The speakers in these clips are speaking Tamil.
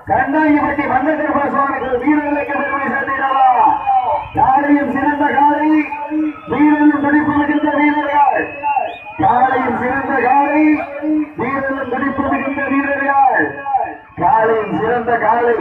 கண்டாங்கிப்பட்டி மந்தகர்ப சுவாமிகள் வீரர்களுக்கு பெருமை சேர்த்திடவா காலையும் சிறந்த காலை வீரரும் துடிப்பு மிகுந்த வீரர்கள் காலையும் சிறந்த காலை வீரரும் துடிப்பு மிகுந்த வீரர்கள் காலையும் சிறந்த காலை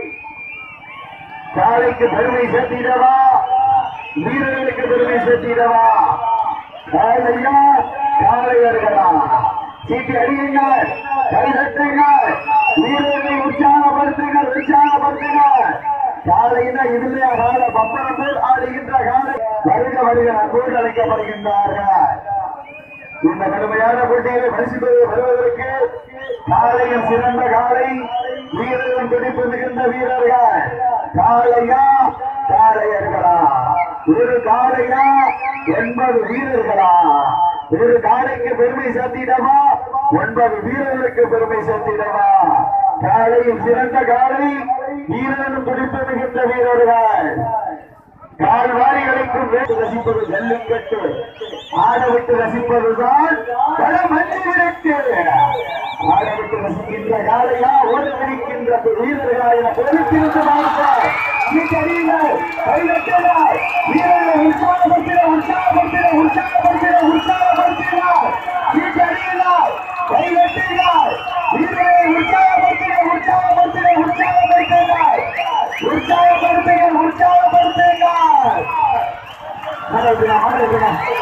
காலைக்கு பெருமை சேர்த்திடவா வீரர்களுக்கு பெருமை சேர்த்திடவா காலையா காளையர்களா சீட்டி அடியுங்கள் கை தட்டுங்கள் வீரர்களை உற்சாகப்படுத்துங்கள் உற்சாகப்படுத்துங்கள் காலையில இதுல கால பப்பரம் போல் ஆடுகின்ற காலை வருக வருக அன்போடு அழைக்கப்படுகின்றார்கள் இந்த கடுமையான போட்டியை பரிசு பெறு- பெறுவதற்கு காலையும் சிறந்த காலை வீரர்களும் துடிப்பு மிகுந்த வீரர்கள் காளையா காளையர்களா ஒரு காளையா ஒன்பது வீரர்களா ஒரு காளைக்கு பெருமை சேர்த்திடவா ஒன்பது வீரர்களுக்கு பெருமை சேர்த்திடவா காலையும் சிறந்த காலை வீரர்களும் துடிப்பு மிகுந்த வீரர்கள் கால்வாரி அழைக்கும் வேட்டு ரசிப்பது ஜல்லிக்கட்டு ஆட விட்டு ரசிப்பதுதான் பல மஞ்சு விரட்டு ஆட விட்டு ரசிக்கின்ற காலையா ஓட விரிக்கின்ற வீரர்களா என பொறுத்திருந்து பார்ப்பார் வீரர்களை உற்சாகப்படுத்தின உற்சாகப்படுத்தின உற்சாகப்படுத்தின உற்சாகப்படுத்தினார் வீட்டடியினார் கைகட்டினார் வீரர்களை உற்சாகப்படுத்தின உற்சாகப்படுத்தின உற்சாகப்படுத்தினார் உற்சாகப்படுத்துங்கள் உற்சாகப்படுத்துங்கள் மாடல் மாடல்